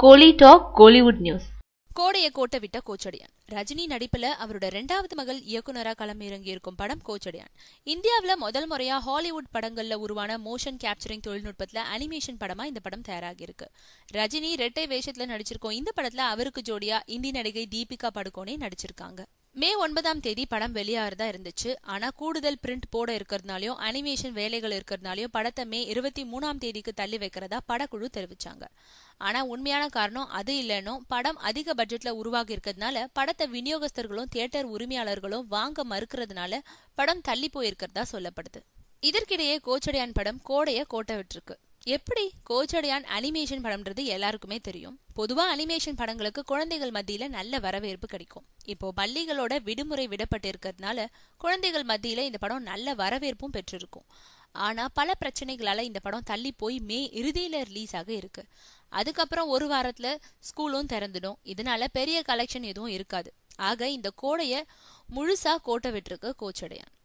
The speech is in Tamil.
கோலி டாக் கோலிவுட் நியூஸ் கோடைய கோட்டை விட்ட கோச்சடையான் ரஜினி நடிப்புல அவரோட ரெண்டாவது மகள் இயக்குனரா களமிறங்கி இருக்கும் படம் கோச்சடையான் இந்தியாவுல முதல் முறையா ஹாலிவுட் படங்கள்ல உருவான மோஷன் கேப்சரிங் தொழில்நுட்பத்துல அனிமேஷன் படமா இந்த படம் தயாராகி இருக்கு ரஜினி ரெட்டை வேஷத்துல நடிச்சிருக்கோம் இந்த படத்துல அவருக்கு ஜோடியா இந்தி நடிகை தீபிகா படுகோனே நடிச்சிருக்காங்க மே ஒன்பதாம் தேதி படம் வெளியாகிறதா இருந்துச்சு ஆனா கூடுதல் பிரிண்ட் போட இருக்கிறதுனாலயும் அனிமேஷன் வேலைகள் இருக்கிறதுனாலயும் படத்தை மே இருபத்தி மூணாம் தேதிக்கு தள்ளி வைக்கிறதா படக்குழு தெரிவிச்சாங்க ஆனா உண்மையான காரணம் அது இல்லைன்னும் படம் அதிக பட்ஜெட்ல உருவாகி இருக்கிறதுனால படத்தை விநியோகஸ்தர்களும் தியேட்டர் உரிமையாளர்களும் வாங்க மறுக்கிறதுனால படம் தள்ளி போயிருக்கிறதா சொல்லப்படுது இதற்கிடையே கோச்சடையான் படம் கோடைய கோட்டை விட்டுருக்கு எப்படி கோச்சடையான் அனிமேஷன் படம்ன்றது எல்லாருக்குமே தெரியும் பொதுவா அனிமேஷன் படங்களுக்கு குழந்தைகள் மத்தியில நல்ல வரவேற்பு கிடைக்கும் இப்போ பள்ளிகளோட விடுமுறை விடப்பட்டு இருக்கிறதுனால குழந்தைகள் மத்தியில இந்த படம் நல்ல வரவேற்பும் பெற்றிருக்கும் ஆனா பல பிரச்சனைகளால இந்த படம் தள்ளி போய் மே இறுதியில ரிலீஸ் ஆக இருக்கு அதுக்கப்புறம் ஒரு வாரத்துல ஸ்கூலும் திறந்துடும் இதனால பெரிய கலெக்ஷன் எதுவும் இருக்காது ஆக இந்த கோடைய முழுசா கோட்டை விட்டுருக்கு கோச்சடையான்